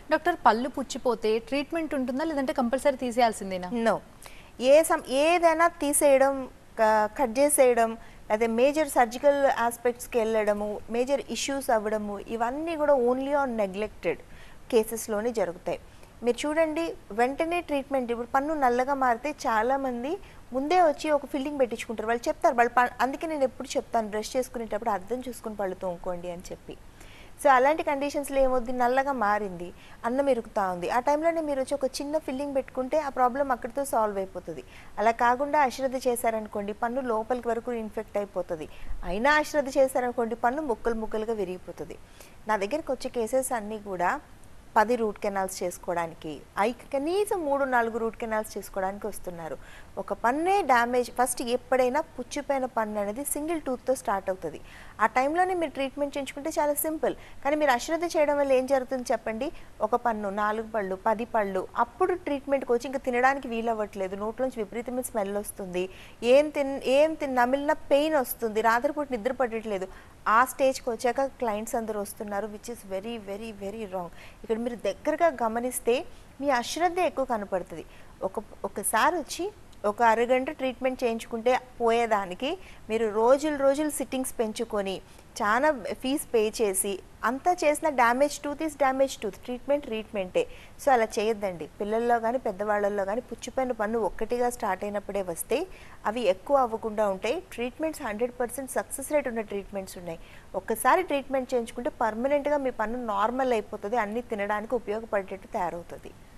doctor పళ్ళు పుచ్చిపోతే treatment ఉంటుందా లేదంటే కంపల్సరీ తీసేయాల్సిందేనా నో ఏ సమ్ ఏదైనా తీసేయడం క- కట్ చేసేయడం అదే మేజర్ సర్జికల్ ఆస్పెక్ట్స్కి వెళ్ళడము మేజర్ ఇష్యూస్ అవ్వడము ఇవన్నీ కూడా ఓన్లీ ఆన్ నెగ్లెక్టెడ్ కేసెస్లోనే జరుగుతాయి మీరు చూడండి వెంటనే ట్రీట్మెంట్ ఇప్పుడు పన్ను నల్లగా మారితే చాలామంది ముందే వచ్చి ఒక ఫిల్లింగ్ పెట్టించుకుంటారు వాళ్ళు చెప్తారు వాళ్ళు ప- అందుకే నేను ఎప్పుడు చెప్తాను బ్రష్ చేసుకునేటప్పుడు అర్థం చూసుకుని పళ్ళు తోముకోండి అని చెప్పి సో అలాంటి కండిషన్స్లో ఏమవుద్ది నల్లగా మారింది అన్నం ఇరుకుతా ఉంది ఆ టైంలోనే మీరు వచ్చి ఒక చిన్న ఫిల్లింగ్ పెట్టుకుంటే ఆ ప్రాబ్లం అక్కడితో సాల్వ్ అయిపోతుంది అలా కాకుండా అశ్రద్ధ చేశారనుకోండి పన్ను లోపలికి వరకు ఇన్ఫెక్ట్ అయిపోతుంది అయినా అశ్రద్ధ చేశారనుకోండి పన్ను ముక్కలు ముక్కలుగా విరిగిపోతుంది నా దగ్గరికి వచ్చే కేసెస్ అన్నీ కూడా పది రూట్ కెనాల్స్ చేసుకోవడానికి ఐ కనీసం మూడు నాలుగు రూట్ కెనాల్స్ చేసుకోవడానికి వస్తున్నారు ఒక పన్నే డ్యామేజ్ ఫస్ట్ ఎప్పుడైనా పుచ్చిపోయిన పన్ను అనేది సింగిల్ టూత్తో స్టార్ట్ అవుతుంది ఆ టైంలోనే మీరు ట్రీట్మెంట్ చేయించుకుంటే చాలా సింపుల్ కానీ మీరు అశ్రద్ధ చేయడం వల్ల ఏం జరుగుతుంది చెప్పండి ఒక పన్ను నాలుగు పళ్ళు పది పళ్ళు అప్పుడు ట్రీట్మెంట్కి వచ్చి ఇంకా తినడానికి వీలవ్వట్లేదు నోట్లోంచి విపరీతమైన స్మెల్ వస్తుంది ఏం తిన్ ఏం తిన్ నమిలిన పెయిన్ వస్తుంది రాత్రిపూట నిద్ర పట్టట్లేదు ఆ స్టేజ్కి వచ్చాక క్లయింట్స్ అందరూ వస్తున్నారు which is very very very wrong ఇక్కడ మీరు దగ్గరగా గమనిస్తే మీ అశ్రద్ధ ఎక్కువ కనపడుతుంది ఒక ఒకసారి వచ్చి ఒక అరగంట ట్రీట్మెంట్ చేయించుకుంటే పోయేదానికి మీరు రోజులు రోజులు సిట్టింగ్స్ పెంచుకొని చాలా ఫీజ్ పే చేసి అంతా చేసిన damage tooth is damage tooth treatment ట్రీట్మెంటే సో అలా చేయొద్దండి పిల్లల్లో కానీ పెద్దవాళ్ళల్లో కానీ పుచ్చిపోయిన పన్ను ఒక్కటిగా స్టార్ట్ అయినప్పుడే వస్తే అవి ఎక్కువ అవ్వకుండా ఉంటాయి treatments hundred percent success rate ఉన్న ట్రీట్మెంట్స్ ఉన్నాయి ఒక్కసారి ట్రీట్మెంట్ చేయించుకుంటే పర్మనెంట్గా మీ పన్ను నార్మల్ అయిపోతుంది అన్ని తినడానికి ఉపయోగపడేటట్టు తయారవుతుంది